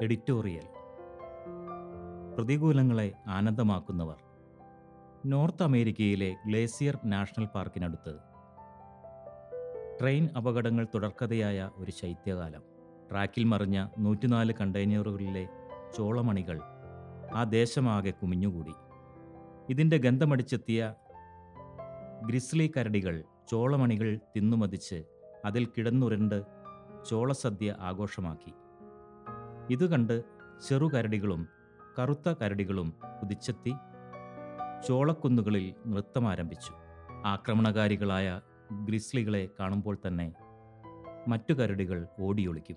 editorial പ്രതികൂലങ്ങളെ ആനന്ദമാക്കുന്നവർ north അമേരിക്കയിലെ ഗ്ലേസിയർ നാഷണൽ പാർക്കിനടുത്ത് ട്രെയിൻ അപകടങ്ങൾ തുടർക്കഥയായ ഒരു ശൈത്യകാലം ട്രാക്കിൽ മറിഞ്ഞ നൂറ്റിനാല് കണ്ടെയ്നറുകളിലെ ചോളമണികൾ ആ ദേശമാകെ കുമിഞ്ഞുകൂടി ഇതിൻ്റെ ഗന്ധമടിച്ചെത്തിയ ഗ്രിസ്ലി കരടികൾ ചോളമണികൾ തിന്നുമതിച്ച് അതിൽ കിടന്നുരുണ്ട് ചോളസദ്യ ആഘോഷമാക്കി ഇത് കണ്ട് ചെറുകരടികളും കറുത്ത കരടികളും കുതിച്ചെത്തി ചോളക്കുന്നുകളിൽ നൃത്തം ആരംഭിച്ചു ആക്രമണകാരികളായ ഗ്രിസ്ലികളെ കാണുമ്പോൾ തന്നെ മറ്റു കരടികൾ ഓടിയൊളിക്കും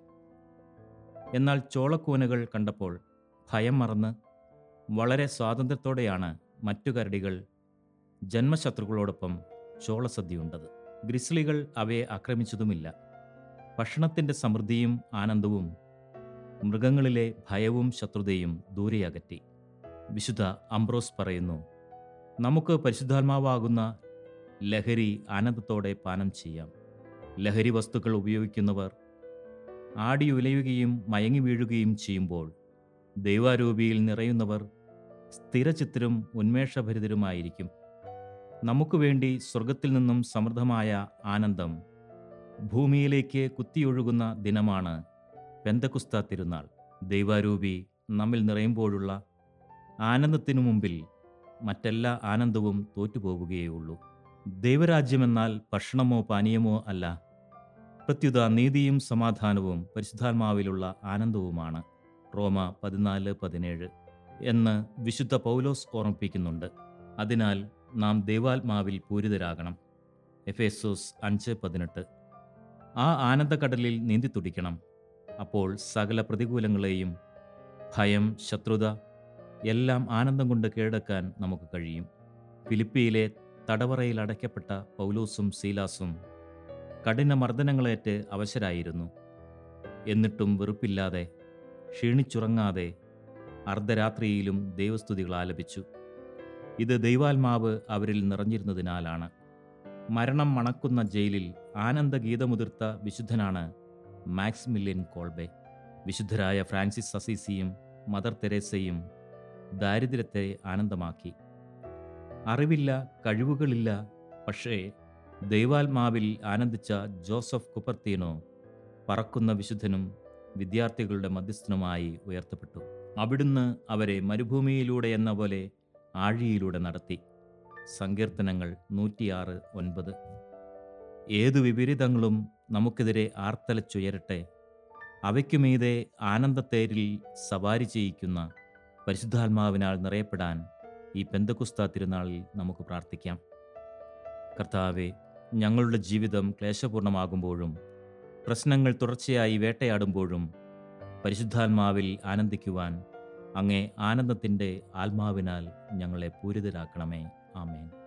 എന്നാൽ ചോളക്കൂനകൾ കണ്ടപ്പോൾ ഭയം മറന്ന് വളരെ സ്വാതന്ത്ര്യത്തോടെയാണ് മറ്റു കരടികൾ ജന്മശത്രുക്കളോടൊപ്പം ചോളസദ്യയുണ്ടത് ഗ്രിസ്ലികൾ അവയെ ആക്രമിച്ചതുമില്ല ഭക്ഷണത്തിൻ്റെ സമൃദ്ധിയും ആനന്ദവും മൃഗങ്ങളിലെ ഭയവും ശത്രുതയും ദൂരെയകറ്റി വിശുദ്ധ അംബ്രോസ് പറയുന്നു നമുക്ക് പരിശുദ്ധാത്മാവാകുന്ന ലഹരി ആനന്ദത്തോടെ പാനം ചെയ്യാം ലഹരി വസ്തുക്കൾ ഉപയോഗിക്കുന്നവർ ആടിയുലയുകയും മയങ്ങി വീഴുകയും ചെയ്യുമ്പോൾ ദൈവാരൂപിയിൽ നിറയുന്നവർ സ്ഥിരചിത്തരും ഉന്മേഷഭരിതരുമായിരിക്കും നമുക്ക് വേണ്ടി സ്വർഗത്തിൽ നിന്നും സമൃദ്ധമായ ആനന്ദം ഭൂമിയിലേക്ക് കുത്തിയൊഴുകുന്ന ദിനമാണ് പെന്തക്കുസ്ത തിരുനാൾ ദൈവാരൂപി നമ്മിൽ നിറയുമ്പോഴുള്ള ആനന്ദത്തിനു മുമ്പിൽ മറ്റെല്ലാ ആനന്ദവും തോറ്റുപോവുകയുള്ളൂ ദൈവരാജ്യമെന്നാൽ ഭക്ഷണമോ പാനീയമോ അല്ല പ്രത്യുത നീതിയും സമാധാനവും പരിശുദ്ധാത്മാവിലുള്ള ആനന്ദവുമാണ് റോമ പതിനാല് പതിനേഴ് എന്ന് വിശുദ്ധ പൗലോസ് ഓർമ്മിപ്പിക്കുന്നുണ്ട് അതിനാൽ നാം ദൈവാത്മാവിൽ പൂരിതരാകണം എഫേസോസ് അഞ്ച് പതിനെട്ട് ആ ആനന്ദക്കടലിൽ നീന്തി തുടിക്കണം അപ്പോൾ സകല പ്രതികൂലങ്ങളെയും ഭയം ശത്രുത എല്ലാം ആനന്ദം കൊണ്ട് കീഴടക്കാൻ നമുക്ക് കഴിയും ഫിലിപ്പിയിലെ തടവറയിൽ അടയ്ക്കപ്പെട്ട പൗലോസും സീലാസും കഠിന മർദ്ദനങ്ങളേറ്റ് അവശരായിരുന്നു എന്നിട്ടും വെറുപ്പില്ലാതെ ക്ഷീണിച്ചുറങ്ങാതെ അർദ്ധരാത്രിയിലും ദൈവസ്തുതികൾ ആലപിച്ചു ഇത് ദൈവാത്മാവ് അവരിൽ നിറഞ്ഞിരുന്നതിനാലാണ് മരണം മണക്കുന്ന ജയിലിൽ ആനന്ദഗീതമുതിർത്ത വിശുദ്ധനാണ് മാക്സ് മില്യൻ കോൾബെ വിശുദ്ധരായ ഫ്രാൻസിസ് അസീസിയും മദർ തെരേസയും ദാരിദ്ര്യത്തെ ആനന്ദമാക്കി അറിവില്ല കഴിവുകളില്ല പക്ഷേ ദൈവാത്മാവിൽ ആനന്ദിച്ച ജോസഫ് കുപ്പർത്തീനോ പറക്കുന്ന വിശുദ്ധനും വിദ്യാർത്ഥികളുടെ മധ്യസ്ഥനുമായി ഉയർത്തപ്പെട്ടു അവിടുന്ന് അവരെ മരുഭൂമിയിലൂടെ എന്ന പോലെ ആഴിയിലൂടെ നടത്തി സങ്കീർത്തനങ്ങൾ നൂറ്റിയാറ് ഒൻപത് ഏതു വിപരീതങ്ങളും നമുക്കെതിരെ ആർത്തലച്ചുയരട്ടെ അവയ്ക്കുമീതെ ആനന്ദത്തേരിൽ സവാരി ചെയ്യിക്കുന്ന പരിശുദ്ധാത്മാവിനാൽ നിറയപ്പെടാൻ ഈ പെന്തക്കുസ്ത തിരുനാളിൽ നമുക്ക് പ്രാർത്ഥിക്കാം കർത്താവെ ഞങ്ങളുടെ ജീവിതം ക്ലേശപൂർണമാകുമ്പോഴും പ്രശ്നങ്ങൾ തുടർച്ചയായി വേട്ടയാടുമ്പോഴും പരിശുദ്ധാത്മാവിൽ ആനന്ദിക്കുവാൻ അങ്ങേ ആനന്ദത്തിൻ്റെ ആത്മാവിനാൽ ഞങ്ങളെ പൂരിതരാക്കണമേ ആമേൻ